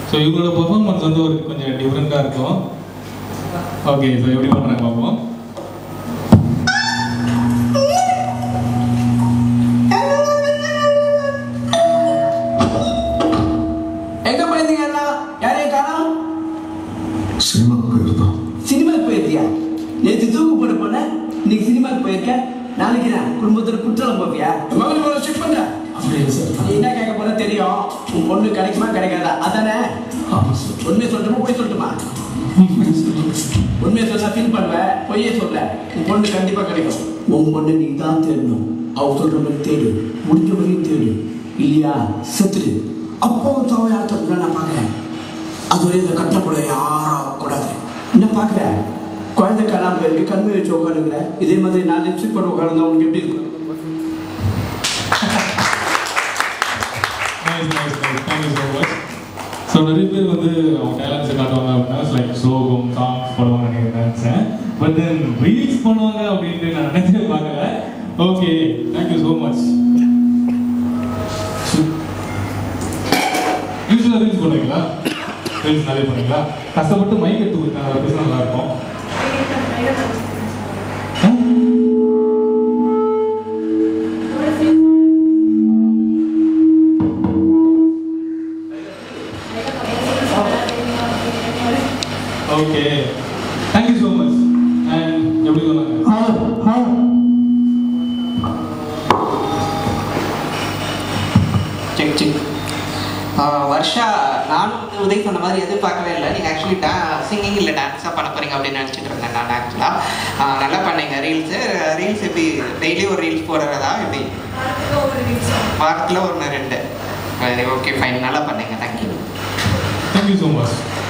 So இவங்களோட performance வந்து ஒரு கொஞ்சம் டிஃப்ரெண்ட்டாக இருக்கும் ஓகே ஸோ எப்படி பண்ணுறாங்க பார்ப்போம் எங்க போயிருந்தீங்க எல்லாம் யாரையும் காணோம் சினிமாவுக்கு போயிருந்தோம் சினிமாக்கு போயிருக்கியா நேற்று தூக்கு போட போன இன்னைக்கு சினிமாக்கு போயிருக்க நாளைக்கு நான் குடும்பத்தோட குற்றாலம் போவியா மகள் போல செக் பண்ண அப்படியே சார் நீ என்ன கேட்க போற தெரியும் உன் பொண்ணு கிடைக்குமா கிடைக்காதா அதானே ஆமாம் சார் உண்மையை சொல்லட்டுமா போய் சொல்லட்டுமா உண்மையை சொன்னா ஃபீல் பண்ணுவேன் பொய்யே சொல்ல உன் பொண்ணு கண்டிப்பா கிடைக்கும் உன் பொண்ணு நீ தான் தேடணும் அவ சொல்ற மாதிரி தேடு முடிஞ்ச வரையும் தேடு இல்லையா செத்துடு அப்போ தவறு யார்த்த நான் பார்க்குறேன் அது வரையும் இந்த கட்டப்பட யாரும் கூடாது என்ன பார்க்குற குழந்தை காணாம போயிருக்கு கண்மை வச்சு உட்காந்துக்கிற இதே மாதிரி நான் லிப்ஸ்டிக் போட்டு உட்காந்து உனக்கு எப்படி இருக்கும் nice nice nice thank you so much so நிறைய பேர் வந்து அவங்க டேலண்ட்ஸை காட்டுவாங்க அப்படின்னா லைக் ஸ்லோகம் சாங்ஸ் போடுவாங்க நீங்கள் நினச்சேன் பட் தென் ரீல்ஸ் பண்ணுவாங்க அப்படின்ட்டு நான் நினைச்சே பார்க்கல ஓகே தேங்க்யூ ஸோ மச் யூஸ்வலாக ரீல்ஸ் பண்ணுவீங்களா ரீல்ஸ் நிறைய பண்ணுவீங்களா கஷ்டப்பட்டு மைக் எடுத்து கொடுத்தாங்க அதை பேச நல்லா இருக்கும் ஆ? Okay thank you so much and எப்படி சொன்னாங்க செக் செக் வர்ஷா நானும் வந்து உதய் சொன்ன மாதிரி எதிர்பார்க்கவே இல்லை நீங்கள் ஆக்சுவலி டா சிங்கிங் இல்லை டான்ஸாக பண்ண போகிறீங்க அப்படின்னு நினச்சிட்டு இருந்தேன் நான் ஆக்சுவலாக நல்லா பண்ணீங்க ரீல்ஸு ரீல்ஸ் எப்படி டெய்லி ஒரு ரீல்ஸ் போடுறதா எப்படி வாரத்தில் ஒன்று ரெண்டு சரி ஓகே ஃபைன் நல்லா பண்ணீங்க தேங்க்யூ தேங்க்யூ ஸோ மச்